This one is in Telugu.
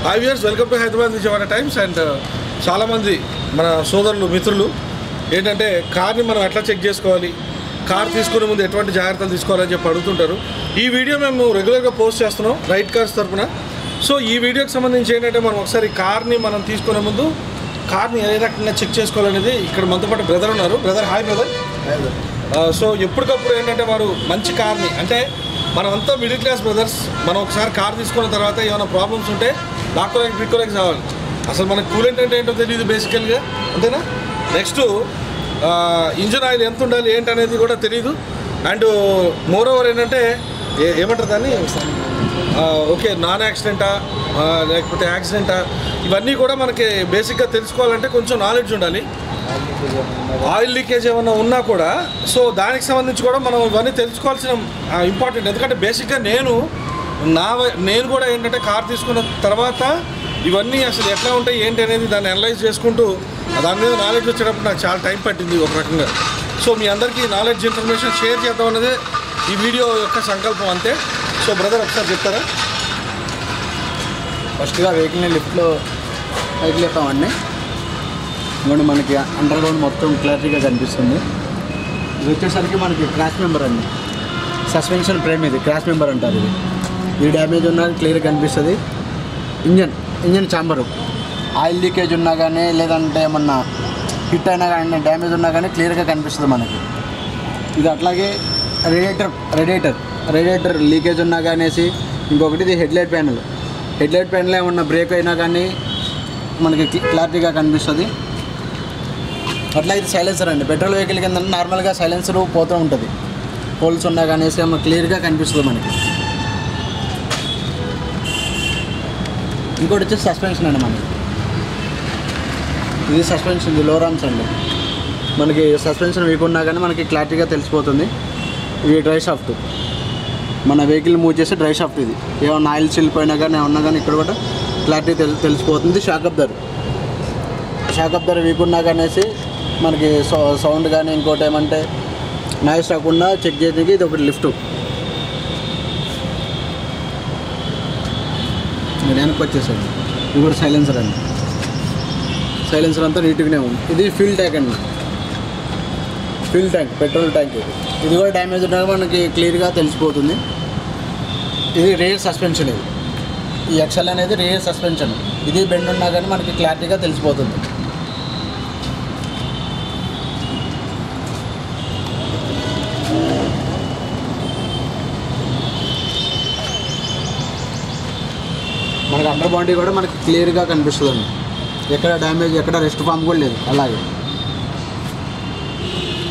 five years welcome to Hyderabad Vijayawada times and చాలామంది మన సోదరులు మిత్రులు ఏంటంటే కార్ని మనం ఎట్లా చెక్ చేసుకోవాలి కార్ తీసుకునే ముందు ఎటువంటి జాగ్రత్తలు తీసుకోవాలని చెప్పి అడుగుతుంటారు ఈ వీడియో మేము రెగ్యులర్గా పోస్ట్ చేస్తున్నాం రైట్ కార్స్ తరపున సో ఈ వీడియోకి సంబంధించి ఏంటంటే మనం ఒకసారి కార్ని మనం తీసుకునే ముందు కార్ని ఏ రకంగా చెక్ చేసుకోవాలనేది ఇక్కడ మనతో పాటు బ్రదర్ ఉన్నారు బ్రదర్ హాయ్ బ్రదర్ ఆ, సో ఎప్పటికప్పుడు ఏంటంటే వారు మంచి కార్ని అంటే మనమంతా మిడిల్ క్లాస్ బ్రదర్స్ మనం ఒకసారి కార్ తీసుకున్న తర్వాత ఏమైనా ప్రాబ్లమ్స్ ఉంటే లాక్కోలేక పిక్కోలేక కావాలి అసలు మనకు కూలెంట్ అంటే ఏంటో తెలియదు బేసికల్గా అంతేనా నెక్స్ట్ ఇంజిన్ ఆయిల్ ఎంత ఉండాలి ఏంటి అనేది కూడా తెలియదు అండ్ మోర్ ఓవర్ ఏంటంటే ఏ- ఏమంటారు దాన్ని ఆ, ఓకే నాన్ యాక్సిడెంటా ఆ, లేకపోతే యాక్సిడెంటా ఇవన్నీ కూడా మనకి బేసిక్గా తెలుసుకోవాలంటే కొంచెం నాలెడ్జ్ ఉండాలి ఆయిల్ లీకేజ్ ఏమైనా ఉన్నా కూడా సో దానికి సంబంధించి కూడా మనం ఇవన్నీ తెలుసుకోవాల్సిన ఇంపార్టెంట్ ఎందుకంటే బేసిక్గా నేను నా వ- నేను కూడా ఏంటంటే కార్ తీసుకున్న తర్వాత ఇవన్నీ అసలు ఎట్లా ఉంటాయి ఏంటి అనేది దాన్ని అనలైజ్ చేసుకుంటూ దాని మీద నాలెడ్జ్ వచ్చేటప్పుడు నాకు చాలా టైం పట్టింది ఒక రకంగా సో మీ అందరికీ నాలెడ్జ్ ఇన్ఫర్మేషన్ షేర్ చేద్దాం అనేది ఈ వీడియో యొక్క సంకల్పం అంతే సో బ్రదర్ ఒకసారి చెప్తారా ఫస్ట్గా వెహికల్ని లిఫ్ట్లో పైకి లేపామండి ఇవ్వండి మనకి అండర్ గ్రౌండ్ మొత్తం క్లారిటీగా కనిపిస్తుంది ఇది వచ్చేసరికి మనకి క్రాష్ మెంబర్ అండి సస్పెన్షన్ ఫ్రేమ్ ఇది క్రాష్ మెంబర్ అంటారు ఇది ఇది డ్యామేజ్ ఉన్నా క్లియర్గా కనిపిస్తుంది engine engine chamber oil leakage ఉన్నా కానీ లేదంటే ఏమన్నా హిట్ అయినా కానీ డ్యామేజ్ ఉన్నా కానీ క్లియర్గా కనిపిస్తుంది మనకి ఇది అట్లాగే రేడియేటర్ రేడియేటర్ రేడియేటర్ లీకేజ్ ఉన్నా కానేసి ఇంకొకటి ఇది హెడ్లైట్ ప్యానల్ హెడ్లైట్ ప్యానల్ ఏమన్నా బ్రేక్ అయినా కానీ మనకి క్లి- క్లారిటీగా కనిపిస్తుంది అట్లా ఇది సైలెన్సర్ అండి పెట్రోల్ వెహికల్ కింద నార్మల్గా సైలెన్సర్ పోతూ ఉంటుంది పోల్స్ ఉన్నా కానేసి ఏమన్నా క్లియర్గా కనిపిస్తుంది మనకి ఇంకోటి వచ్చేసి సస్పెన్షన్ అండి మనకి ఇది సస్పెన్షన్ ఇది లోరామ్స్ అండి మనకి సస్పెన్షన్ వీక్ ఉన్నా కానీ మనకి క్లారిటీగా తెలిసిపోతుంది ఇది డ్రై షాఫ్ట్ మన వెహికల్ మూవ్ చేసే డ్రై షాఫ్ట్ ఇది ఏమన్నా ఆయిల్ చిల్లిపోయినా కానీ ఏమన్నా కానీ ఇక్కడ కూడా క్లారిటీ తెలి తెలిసిపోతుంది షాక్ అబ్దర్ షాక్ అబ్దర్ వీక్ ఉన్నా కానేసి మనకి సౌ సౌండ్ కానీ ఇంకోటి ఏమంటే నాయిస్ రాకుండా చెక్ చేయడానికి ఇది ఒకటి లిఫ్ట్ నేను వెనక్కి వచ్చేసాను ఇది కూడా సైలెన్సర్ అండి సైలెన్సర్ అంతా నీట్గానే ఉంది ఇది ఫ్యూల్ ట్యాంక్ అండి ఫ్యూల్ ట్యాంక్ పెట్రోల్ ట్యాంక్ ఇది ఇది కూడా డ్యామేజ్ ఉన్నా మనకి క్లియర్గా తెలిసిపోతుంది ఇది రేర్ సస్పెన్షన్ ఇది ఈ ఎక్సెల్ అనేది రేర్ సస్పెన్షన్ ఇది బెండ్ ఉన్నా కానీ మనకి క్లారిటీగా తెలిసిపోతుంది మనకి అండర్ బాడీ కూడా మనకి క్లియర్గా కనిపిస్తుంది ఎక్కడ డ్యామేజ్ ఎక్కడ రెస్ట్ ఫామ్ కూడా లేదు అలాగే